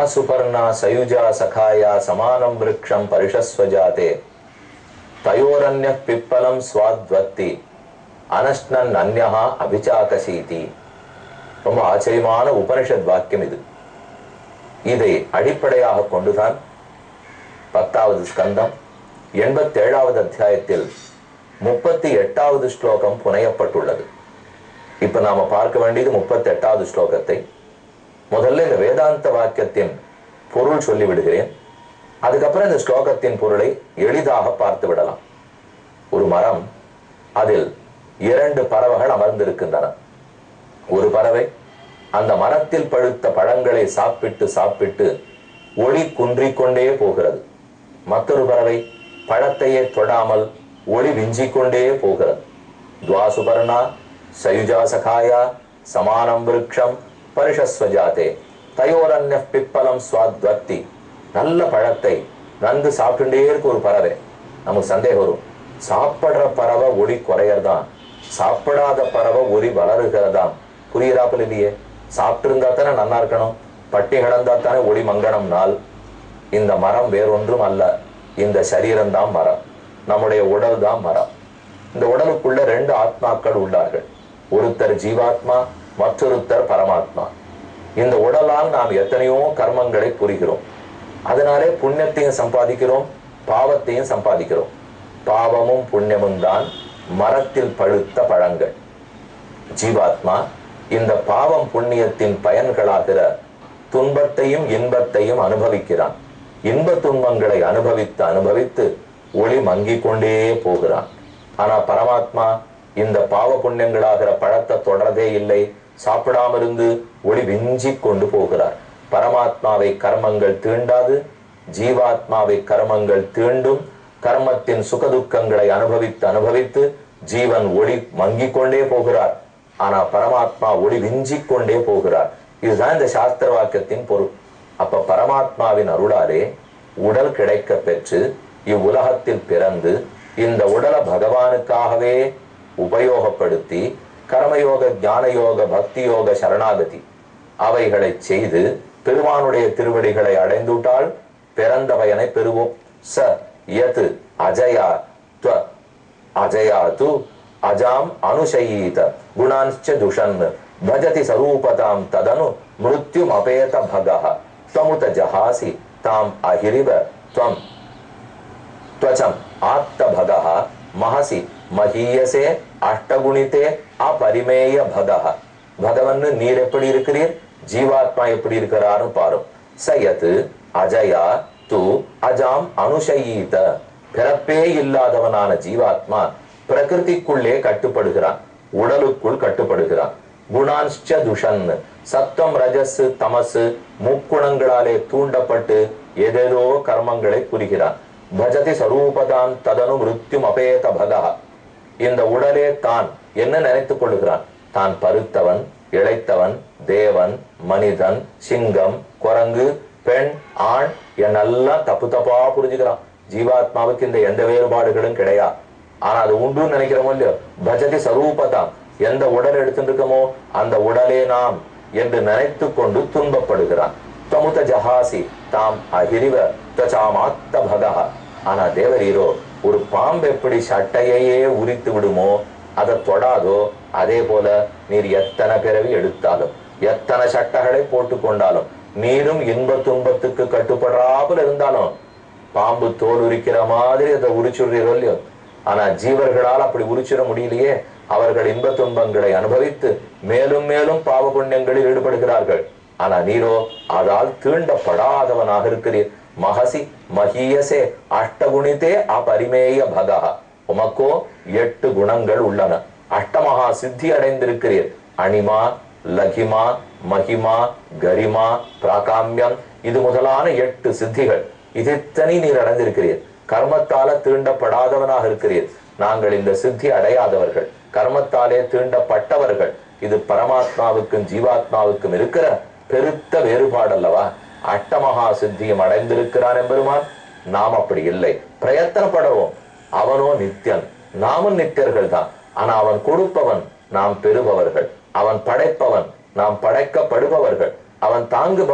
சுபர்ணா சயுஜா சகாயா சமானம் விருக்ஷம் பரிஷஸ்வஜாதே தயோரன்ய பிப்பலம் ஸ்வாத்வத்தி அனஷ்ணன் அந்யஹா அபிச்சாகசீதி ரொம்ப ஆச்சரியமான உபனிஷத் வாக்கியம் இது இதை அடிப்படையாக கொண்டுதான் பத்தாவது ஸ்கந்தம் எண்பத்தி ஏழாவது அத்தியாயத்தில் முப்பத்தி எட்டாவது ஸ்லோகம் புனையப்பட்டுள்ளது இப்ப நாம பார்க்க வேண்டியது முப்பத்தி எட்டாவது ஸ்லோகத்தை முதல்ல இந்த வேதாந்த வாக்கியத்தின் பொருள் சொல்லி விடுகிறேன் அதுக்கப்புறம் இந்த ஸ்லோகத்தின் பொருளை எளிதாக பார்த்து விடலாம் ஒரு மரம் அதில் இரண்டு பறவைகள் அமர்ந்திருக்கின்றன ஒரு பறவை அந்த மரத்தில் பழுத்த பழங்களை சாப்பிட்டு சாப்பிட்டு ஒளி குன்றிக் கொண்டே போகிறது மற்றொரு பறவை பழத்தையே தொடாமல் ஒளி விஞ்சிக் கொண்டே போகிறது துவாசுபர்ணா சயுஜா சகாயா சமானம் விருக்ஷம் பரிஷஸ்வஜாதே தயோரன்ய பிப்பலம் ஸ்வாத்வர்த்தி நல்ல பழத்தை நன்கு சாப்பிட்டுட்டே இருக்கு ஒரு பறவை நமக்கு சந்தேகம் வரும் சாப்பிடுற பறவை ஒளி குறையறதான் சாப்பிடாத பறவை ஒளி வளருகிறதாம் புரியுறாப்புல இல்லையே சாப்பிட்டு இருந்தா தானே நல்லா இருக்கணும் பட்டி கிடந்தா தானே ஒளி மங்கணும் நாள் இந்த மரம் வேறொன்றும் அல்ல இந்த சரீரம் தான் மரம் நம்முடைய உடல் தான் மரம் இந்த உடலுக்குள்ள ரெண்டு ஆத்மாக்கள் உள்ளார்கள் ஒருத்தர் ஜீவாத்மா மற்றொருத்தர் பரமாத்மா இந்த உடலால் நாம் எத்தனையோ கர்மங்களை புரிகிறோம் அதனாலே புண்ணியத்தையும் சம்பாதிக்கிறோம் பாவத்தையும் சம்பாதிக்கிறோம் பாவமும் புண்ணியமும் தான் மரத்தில் பழுத்த பழங்கள் ஜீவாத்மா இந்த பாவம் புண்ணியத்தின் பயன்களாகிற துன்பத்தையும் இன்பத்தையும் அனுபவிக்கிறான் இன்ப துன்பங்களை அனுபவித்து அனுபவித்து ஒளி மங்கிக் கொண்டே போகிறான் ஆனா பரமாத்மா இந்த பாவ புண்ணியங்களாகிற பழத்தை தொடரதே இல்லை சாப்பிடாம இருந்து ஒளி விஞ்சிக் கொண்டு போகிறார் பரமாத்மாவை கர்மங்கள் தீண்டாது ஜீவாத்மாவை கர்மங்கள் தீண்டும் கர்மத்தின் சுகதுக்கங்களை அனுபவித்து அனுபவித்து ஜீவன் ஒளி மங்கிக் கொண்டே போகிறார் ஆனா பரமாத்மா ஒளி விஞ்சிக் கொண்டே போகிறார் இதுதான் இந்த சாஸ்திர வாக்கியத்தின் பொருள் அப்ப பரமாத்மாவின் அருளாலே உடல் கிடைக்க பெற்று இவ்வுலகத்தில் பிறந்து இந்த உடலை பகவானுக்காகவே உபயோகப்படுத்தி கர்மயோக ஞான யோக பக்தி யோக சரணாகதி அவைகளை செய்து பெருமானுடைய திருவடிகளை அடைந்துட்டால் பிறந்த பயனை பெறுவோம் ச யத் அஜயா துவ அஜயா து அஜாம் அனுஷயீத குணான்ச்ச துஷன் பஜதி சரூபதாம் ததனு மிருத்யும் அபேத பகः त्वमुत जहासि ताम् अहिरिव त्वम् त्वचम् आत्तभगः महसि மகீயசே அஷ்டகுணித்தே அபரிமேய பகः பகவன் நீர் எப்படி இருக்கிறீர் ஜீவாத்மா எப்படி இருக்கிறாரு பாரும் சயத்து அஜயா து அஜாம் அனுஷயீத பிறப்பே இல்லாதவனான ஜீவாத்மா பிரகிருதிக்குள்ளே கட்டுப்படுகிறான் உடலுக்குள் கட்டுப்படுகிறான் குணான்ச்ச துஷன் சத்தம் ரஜஸ் தமசு முக்குணங்களாலே தூண்டப்பட்டு ஏதேதோ கர்மங்களை புரிகிறான் பஜதி சரூபதான் ததனு மிருத்யும் அபேத பகா இந்த உடலே தான் என்ன நினைத்துக் கொள்ளுகிறான் தான் பருத்தவன் இழைத்தவன் தேவன் மனிதன் சிங்கம் குரங்கு பெண் ஆண் என்னெல்லாம் தப்பு தப்பா புரிஞ்சுக்கிறான் ஜீவாத்மாவுக்கு இந்த எந்த வேறுபாடுகளும் கிடையாது ஆனா அது உண்டுன்னு நினைக்கிறோமோ இல்லையோ பஜதி சரூபதாம் எந்த உடல் எடுத்துட்டு இருக்கோமோ அந்த உடலே நாம் என்று நினைத்து கொண்டு துன்பப்படுகிறான் தமுத ஜஹாசி தாம் அகிரிவ தச்சாமாத்த பகா ஆனா தேவரீரோ ஒரு பாம்பு எப்படி சட்டையையே உரித்து விடுமோ அதை தொடாதோ அதே போல நீர் எத்தனை பிறவி எடுத்தாலும் எத்தனை சட்டைகளை போட்டு கொண்டாலும் நீரும் இன்ப துன்பத்துக்கு கட்டுப்படாமல் இருந்தாலும் பாம்பு தோல் உரிக்கிற மாதிரி அதை உரிச்சுடுறீரோ இல்லையோ ஆனா ஜீவர்களால் அப்படி உரிச்சிட முடியலையே அவர்கள் இன்ப துன்பங்களை அனுபவித்து மேலும் மேலும் பாவ புண்ணியங்களில் ஈடுபடுகிறார்கள் ஆனா நீரோ அதால் தீண்டப்படாதவனாக இருக்கிறீர் மகசி மகியசே அஷ்டகுணித்தே அபரிமேய பகா உமக்கோ எட்டு குணங்கள் உள்ளன அஷ்டமகா சித்தி அடைந்திருக்கிறீர் அனிமா லகிமா மகிமா கரிமா பிராகாமியம் இது முதலான எட்டு சித்திகள் இதைத்தனி நீர் அடைந்திருக்கிறீர் கர்மத்தால தீண்டப்படாதவனாக இருக்கிறீர் நாங்கள் இந்த சித்தி அடையாதவர்கள் கர்மத்தாலே தீண்டப்பட்டவர்கள் இது பரமாத்மாவுக்கும் ஜீவாத்மாவுக்கும் இருக்கிற பெருத்த வேறுபாடு அல்லவா அட்டமகா சித்தியும் அடைந்திருக்கிறான் எம்பெருமான் நாம் அப்படி இல்லை பிரயத்தனப்படுவோம் அவனோ நித்தியன் நாமும் நித்தியர்கள் தான் ஆனா அவன் கொடுப்பவன் நாம் பெறுபவர்கள் அவன் படைப்பவன் நாம் படைக்கப்படுபவர்கள் அவன் தாங்குபவன்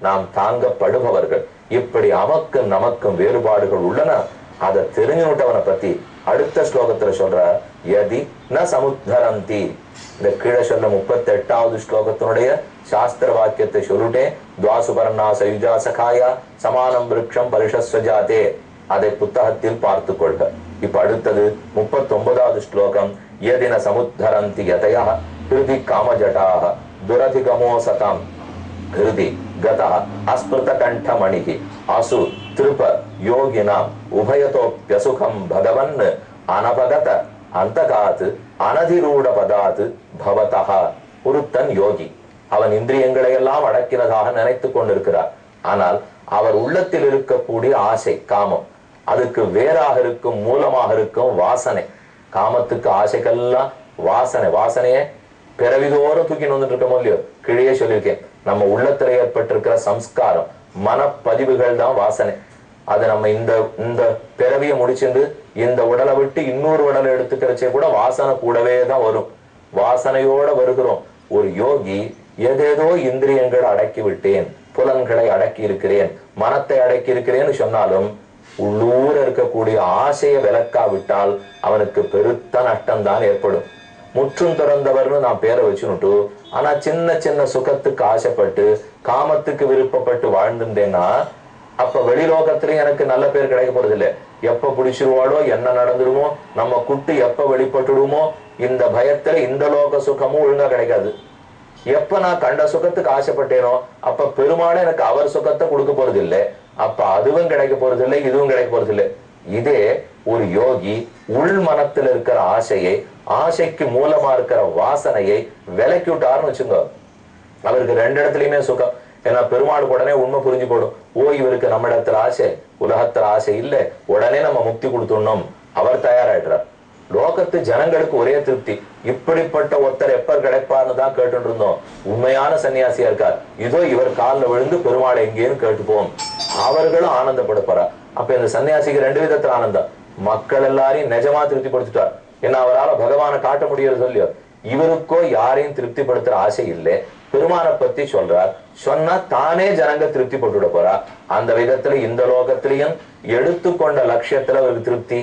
நாம் தாங்கப்படுபவர்கள் இப்படி அமக்கும் நமக்கும் வேறுபாடுகள் உள்ளன அதை தெரிஞ்சுட்டவனை பத்தி அடுத்த ஸ்லோகத்துல சொல்ற யதி ந சமுத்தரந்தி இந்த கீழே சொல்ல முப்பத்தி எட்டாவது ஸ்லோகத்தினுடைய சாஸ்திர வாக்கியத்தை சொல்லிட்டேன் துவாசுபர்ணா சயுஜா சகாயா சமானம் விருட்சம் பரிஷஸ்வஜாதே அதை புத்தகத்தில் பார்த்து கொள்க இப்ப அடுத்தது முப்பத்தி ஒன்பதாவது ஸ்லோகம் யதின சமுத்தரந்தி யதயா ஹிருதி காமஜட்டாக துரதிகமோ சதாம் ஹிருதி கதः अस्मृतकण्ठमणिः असु திருப யோகினாம் உபயதோப்பியசுகம் பகவன் அனபகத அந்தகாத் அனதிரூட பதாத் பவதா ஒருத்தன் யோகி அவன் இந்திரியங்களை எல்லாம் அடக்கினதாக நினைத்துக் கொண்டிருக்கிறார் ஆனால் அவர் உள்ளத்தில் இருக்கக்கூடிய ஆசை காமம் அதுக்கு வேறாக இருக்கும் மூலமாக இருக்கும் வாசனை காமத்துக்கு ஆசைக்கெல்லாம் வாசனை வாசனையே பிறவிதோறும் தூக்கின்னு வந்துட்டு இருக்கோமோ இல்லையோ கிழியே சொல்லியிருக்கேன் நம்ம உள்ளத்துல ஏற்பட்டிருக்கிற சம்ஸ்காரம் மனப்பதிவுகள் தான் வாசனை அது நம்ம இந்த இந்த பிறவியை முடிச்சுட்டு இந்த உடலை விட்டு இன்னொரு உடலை எடுத்துக்கிறச்சே கூட வாசனை கூடவே தான் வரும் வாசனையோட வருகிறோம் ஒரு யோகி ஏதேதோ இந்திரியங்களை அடக்கி விட்டேன் புலன்களை அடக்கி இருக்கிறேன் மனத்தை அடக்கி இருக்கிறேன்னு சொன்னாலும் உள்ளூர இருக்கக்கூடிய ஆசையை விலக்காவிட்டால் அவனுக்கு பெருத்த நஷ்டம் தான் ஏற்படும் முற்றும் திறந்தவர்னு நான் பேரை வச்சுனுட்டு ஆனா சின்ன சின்ன சுகத்துக்கு ஆசைப்பட்டு காமத்துக்கு விருப்பப்பட்டு வாழ்ந்துட்டேன்னா அப்ப வெளிலோகத்திலயும் எனக்கு நல்ல பேர் கிடைக்க போறது இல்ல எப்ப பிடிச்சிருவாளோ என்ன நடந்துடுமோ நம்ம குட்டு எப்ப வெளிப்பட்டுடுமோ இந்த பயத்துல இந்த லோக சுகமும் ஒழுங்கா கிடைக்காது எப்ப நான் கண்ட சுகத்துக்கு ஆசைப்பட்டேனோ அப்ப பெருமாள் எனக்கு அவர் சுகத்தை கொடுக்க போறது இல்ல அப்ப அதுவும் கிடைக்க போறது இல்லை இதுவும் கிடைக்க போறது இல்லை இதே ஒரு யோகி உள் மனத்துல இருக்கிற ஆசையை ஆசைக்கு மூலமா இருக்கிற வாசனையை விலக்கி விட்டாருன்னு வச்சுங்க அவருக்கு ரெண்டு இடத்துலயுமே சுகம் ஏன்னா பெருமாள் உடனே உண்மை புரிஞ்சு போடும் ஓ இவருக்கு நம்ம இடத்துல ஆசை உலகத்துல ஆசை இல்ல உடனே நம்ம முக்தி கொடுத்துடணும் அவர் தயாராயிடுறார் லோகத்து ஜனங்களுக்கு ஒரே திருப்தி இப்படிப்பட்ட ஒருத்தர் எப்ப கிடைப்பார்னு தான் கேட்டு இருந்தோம் உண்மையான சன்னியாசியா இருக்கார் இதோ இவர் காலில் விழுந்து பெருமாள் எங்கேன்னு கேட்டுப்போம் அவர்களும் ஆனந்தப்பட அப்ப இந்த சன்னியாசிக்கு ரெண்டு விதத்துல ஆனந்தம் மக்கள் எல்லாரையும் நிஜமா திருப்திப்படுத்திட்டார் ஏன்னா அவரால் பகவானை காட்ட முடியறது சொல்லியோ இவருக்கோ யாரையும் திருப்திப்படுத்துற ஆசை இல்லை பெருமானை பத்தி சொல்றார் சொன்னா தானே ஜனங்க திருப்தி பட்டுவிட போறா அந்த விதத்துல இந்த லோகத்திலையும் எடுத்துக்கொண்ட லட்சியத்துல அவருக்கு திருப்தி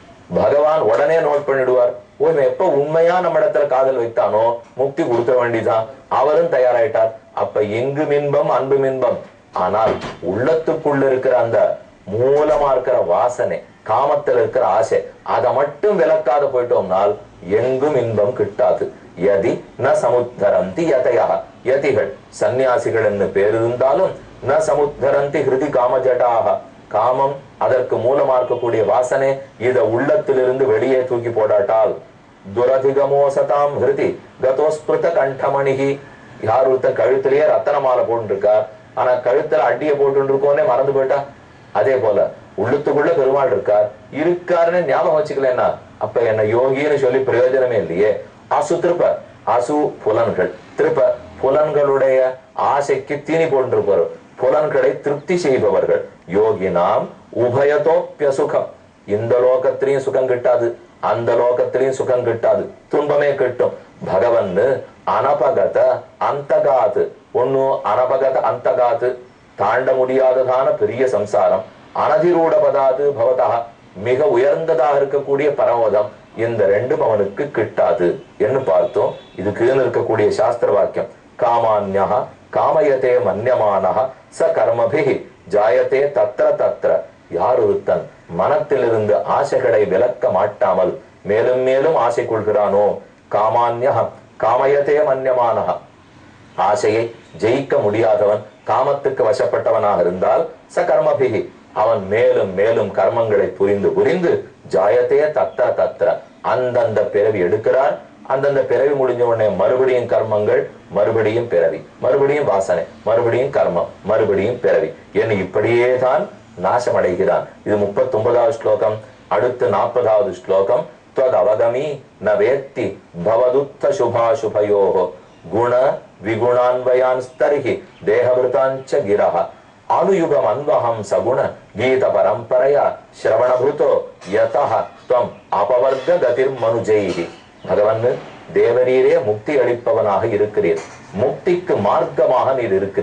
பகவான் உடனே நோட் பண்ணிடுவார் ஓ இவன் எப்ப உண்மையா நம்ம இடத்துல காதல் வைத்தானோ முக்தி கொடுக்க வேண்டியதான் அவரும் தயாராயிட்டார் அப்ப எங்கு மின்பம் அன்பு மின்பம் ஆனால் உள்ளத்துக்குள்ள இருக்கிற அந்த மூலமா இருக்கிற வாசனை காமத்துல இருக்கிற ஆசை அதை மட்டும் விளக்காத போயிட்டோம்னால் எங்கும் இன்பம் கிட்டாது யதி ந சமுத்தரந்தி யதையா யதிகள் சந்நியாசிகள் என்று பேர் இருந்தாலும் ந சமுத்தரந்தி ஹிருதி காமஜடாக காமம் அதற்கு மூலமா இருக்கக்கூடிய வாசனை இத உள்ளத்திலிருந்து வெளியே தூக்கி போடாட்டால் துரதிகமோ சதாம் ஹிருதி கதோஸ்பிருத கண்டமணிகி யார் ஒருத்தன் கழுத்திலேயே ரத்தன மாலை போட்டு இருக்கார் ஆனா கழுத்துல அடிய போட்டு இருக்கோன்னே மறந்து போயிட்டா அதே போல உள்ளத்துக்குள்ள பெருமாள் இருக்கார் இருக்காருன்னு ஞாபகம் வச்சுக்கலன்னா அப்ப என்ன யோகின்னு சொல்லி பிரயோஜனமே இல்லையே அசு திருப்ப அசு புலன்கள் திருப்ப புலன்களுடைய ஆசைக்கு தீனி போன்றிருப்பவர் புலன்களை திருப்தி செய்பவர்கள் யோகினாம் உபயதோப்பியசுகம் இந்த லோகத்திலையும் சுகம் கிட்டாது அந்த லோகத்திலையும் சுகம் கிட்டாது துன்பமே கிட்டும் பகவன் அனபகத அந்தகாத்து ஒண்ணு அனபகத அந்தகாத்து தாண்ட முடியாததான பெரிய சம்சாரம் அனதிரூட பதாது பவதா மிக உயர்ந்ததாக இருக்கக்கூடிய பரமோதம் இந்த ரெண்டும் அவனுக்கு கிட்டாது என்று பார்த்தோம் இது கீழே இருக்கக்கூடிய சாஸ்திர வாக்கியம் காமான்யா காமயத்தே மன்யமானஹ ச கர்மபிகி ஜாயத்தே தத்ர தத்ர யார் ஒருத்தன் மனத்திலிருந்து ஆசைகளை விலக்க மாட்டாமல் மேலும் மேலும் ஆசை கொள்கிறானோ காமான்யா காமயத்தே மன்யமானஹ ஆசையை ஜெயிக்க முடியாதவன் காமத்துக்கு வசப்பட்டவனாக இருந்தால் ச கர்மபிகி அவன் மேலும் மேலும் கர்மங்களை புரிந்து புரிந்து ஜாயத்தே தத்திர தத்திர அந்தந்த பிறவி எடுக்கிறார் அந்தந்த பிறவி முடிஞ்ச உடனே மறுபடியும் கர்மங்கள் மறுபடியும் பிறவி மறுபடியும் வாசனை மறுபடியும் கர்மம் மறுபடியும் பிறவி என்று இப்படியே தான் நாசமடைகிறான் இது முப்பத்தி ஒன்பதாவது ஸ்லோகம் அடுத்து நாற்பதாவது ஸ்லோகம் त्वदवगमी न वेत्ति भवदुत्थ शुभाशुभयोः गुण विगुणान्वयान् स्तर्हि देहवृताञ्च गिरः अनुयुगमन्वहं सगुण गीतपरम्परया श्रवणभृतो यतः त्वम् அபவர்க்ககதிர்மனுஜைஹி பகவன் தேவரீரே முக்தி அளிப்பவனாக இருக்கிறீர் முக்திக்கு மார்க்கமாக நீர் இருக்கிறீர்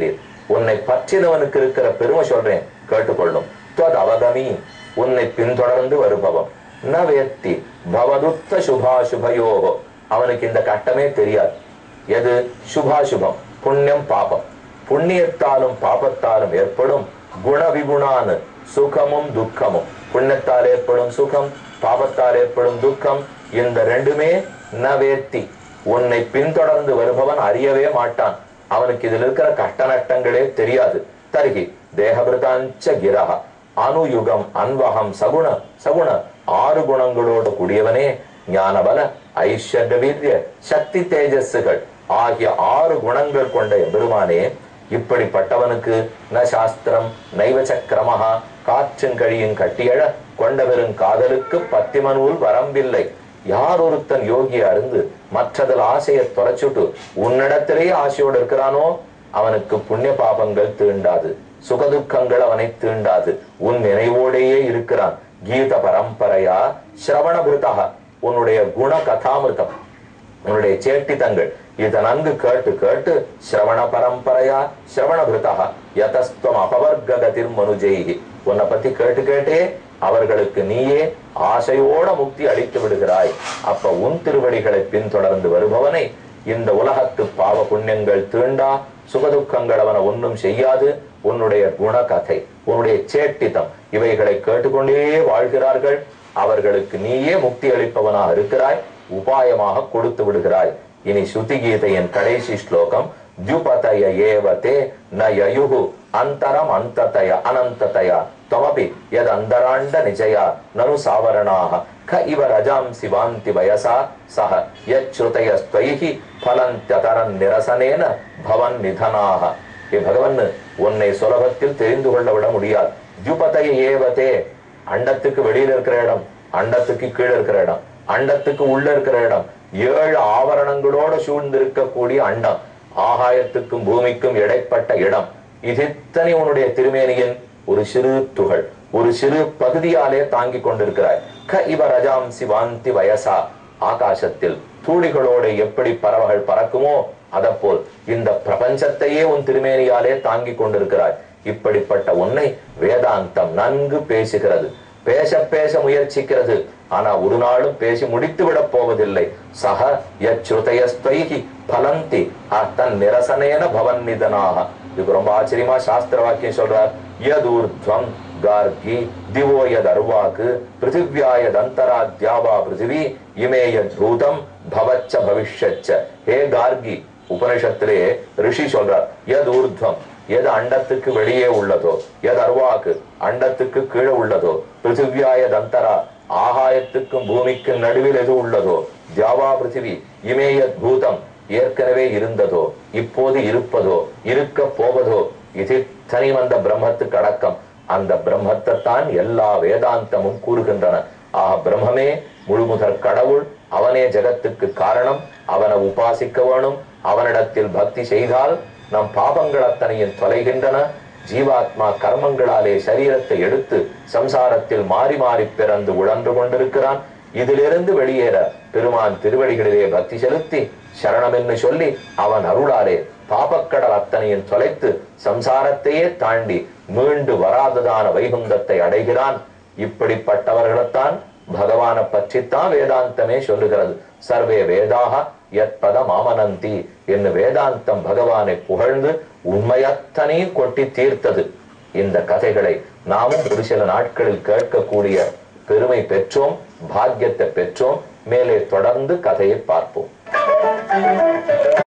உன்னை பற்றினவனுக்கு இருக்கிற பெருமை சொல்றேன் கேட்டுக்கொள்ளும் துவத் அவகமி உன்னை பின்தொடர்ந்து வருபவன் ந வேத்தி பவதுத்த சுபாசுபயோகோ அவனுக்கு இந்த கட்டமே தெரியாது எது சுபாசுபம் புண்ணியம் பாபம் புண்ணியத்தாலும் பாபத்தாலும் ஏற்படும் குணவிகுணானு சுகமும் துக்கமும் புண்ணியத்தால் ஏற்படும் சுகம் பாபத்தால் ஏற்படும் துக்கம் இந்த ரெண்டுமே நவேத்தி உன்னை பின்தொடர்ந்து வருபவன் அறியவே மாட்டான் அவனுக்கு இதில் இருக்கிற கட்ட நட்டங்களே தெரியாது தருகி தேகபிருதாஞ்ச கிரக அனுயுகம் அன்வகம் சகுண சகுண ஆறு குணங்களோடு கூடியவனே ஞானபல ஐஸ்வர்ய வீரிய சக்தி தேஜஸ்கள் ஆகிய ஆறு குணங்கள் கொண்ட எம்பெருமானே இப்படிப்பட்டவனுக்கு ந சாஸ்திரம் நைவ சக்கரமஹா காற்றின் கழியும் கட்டியழ கொண்டவரும் காதலுக்கு பத்திமனூல் வரம்பில்லை யார் ஒருத்தன் யோகியா இருந்து மற்றதில் ஆசையை தொலைச்சுட்டு உன்னிடத்திலேயே ஆசையோடு இருக்கிறானோ அவனுக்கு புண்ணிய பாபங்கள் தீண்டாது சுகதுக்கங்கள் அவனை தீண்டாது உன் நினைவோடையே இருக்கிறான் கீத பரம்பரையா சிரவணபிருதாக உன்னுடைய குண கதாமிருதம் உன்னுடைய சேட்டிதங்கள் இதை நன்கு கேட்டு கேட்டு சிரவண பரம்பரையா சிரவணபிருதாக யதஸ்துவம் அபவர்ககதிர் மனுஜெய்கி உன்னை பத்தி கேட்டு கேட்டே அவர்களுக்கு நீயே ஆசையோட முக்தி அளித்து விடுகிறாய் அப்ப உன் திருவடிகளை பின்தொடர்ந்து வருபவனை இந்த உலகத்து பாவ புண்ணியங்கள் தீண்டா சுகதுக்கங்கள் அவனை ஒன்றும் செய்யாது உன்னுடைய குணகதை உன்னுடைய சேட்டிதம் இவைகளை கேட்டுக்கொண்டே வாழ்கிறார்கள் அவர்களுக்கு நீயே முக்தி அளிப்பவனாக இருக்கிறாய் உபாயமாக கொடுத்து விடுகிறாய் இனி ஸ்ருதி கீதையின் கடைசி ஸ்லோகம் द्युपतय एव ते न ययुः अन्तरम् अन्ततय अनन्ततय त्वमपि यदन्तराण्ड निजया ननु सावरणाः ख इव रजांसि वान्ति वयसा सह यच्छ्रुतयस्त्वैः फलन्त्यतरन् निरसनेन भवन् निधनाः ஏ பகவன் உன்னை சுலபத்தில் தெரிந்து கொள்ள விட முடியாது துபதைய ஏவதே அண்டத்துக்கு வெளியில இருக்கிற இடம் அண்டத்துக்கு கீழே இருக்கிற இடம் அண்டத்துக்கு உள்ள இருக்கிற இடம் ஏழு ஆவரணங்களோட சூழ்ந்திருக்கக்கூடிய அண்டம் ஆகாயத்துக்கும் பூமிக்கும் இடைப்பட்ட இடம் இது இத்தனை உன்னுடைய திருமேனியின் ஒரு சிறு துகள் ஒரு சிறு பகுதியாலே தாங்கிக் கொண்டிருக்கிறாய் க இவ ரஜாம் சிவாந்தி வயசா ஆகாசத்தில் தூளிகளோடு எப்படி பறவைகள் பறக்குமோ அதப்போல் இந்த பிரபஞ்சத்தையே உன் திருமேனியாலே தாங்கிக் கொண்டிருக்கிறாய் இப்படிப்பட்ட உன்னை வேதாந்தம் நன்கு பேசுகிறது பேச பேச முயற்சிக்கிறது ஆனா ஒரு நாளும் பேசி முடித்து விட போவதில்லை சக யச்ருதயஸ்தைகி பலந்தி அத்தன் நிரசனேன பவன் நிதனாக இதுக்கு ரொம்ப ஆச்சரியமா சாஸ்திர வாக்கியம் சொல்றார் யதூர்த்வம் கார்கி திவோ யத் அருவாக்கு பிருத்திவ்யா யத் அந்தரா தியாவா பிருத்திவி இமே யத் பூதம் பவச்ச பவிஷ்யச்ச ஹே கார்கி உபனிஷத்திலே ரிஷி சொல்றார் யத் ஊர்த்வம் எது அண்டத்துக்கு வெளியே உள்ளதோ எது அருவாக்கு அண்டத்துக்கு கீழே உள்ளதோ பிருத்திவியாய தந்தரா ஆகாயத்துக்கும் பூமிக்கும் நடுவில் எது உள்ளதோ தியாவா பிருத்திவி இமேயத் பூதம் ஏற்கனவே இருந்ததோ இப்போது இருப்பதோ இருக்க போவதோ இது தனி வந்த பிரம்மத்துக்கு அடக்கம் அந்த பிரம்மத்தை தான் எல்லா வேதாந்தமும் கூறுகின்றன ஆக பிரம்மமே முழுமுதற் கடவுள் அவனே ஜெகத்துக்கு காரணம் அவனை உபாசிக்க வேணும் அவனிடத்தில் பக்தி செய்தால் நம் பாபங்கள் அத்தனையும் தொலைகின்றன ஜீவாத்மா கர்மங்களாலே சரீரத்தை எடுத்து சம்சாரத்தில் மாறி மாறி பிறந்து உழன்று கொண்டிருக்கிறான் இதிலிருந்து வெளியேற பெருமான் திருவடிகளிலே பக்தி செலுத்தி சரணம் என்று சொல்லி அவன் அருளாலே பாபக்கடல் அத்தனையும் தொலைத்து சம்சாரத்தையே தாண்டி மீண்டு வராததான வைகுந்தத்தை அடைகிறான் இப்படிப்பட்டவர்களைத்தான் பகவானை பற்றித்தான் வேதாந்தமே சொல்லுகிறது சர்வே வேதாக யத்பத மாமனந்தி என்று வேதாந்தம் பகவானை புகழ்ந்து உண்மையத்தனையும் கொட்டி தீர்த்தது இந்த கதைகளை நாமும் ஒரு சில நாட்களில் கேட்கக்கூடிய பெருமை பெற்றோம் பாக்கியத்தை பெற்றோம் மேலே தொடர்ந்து கதையை பார்ப்போம்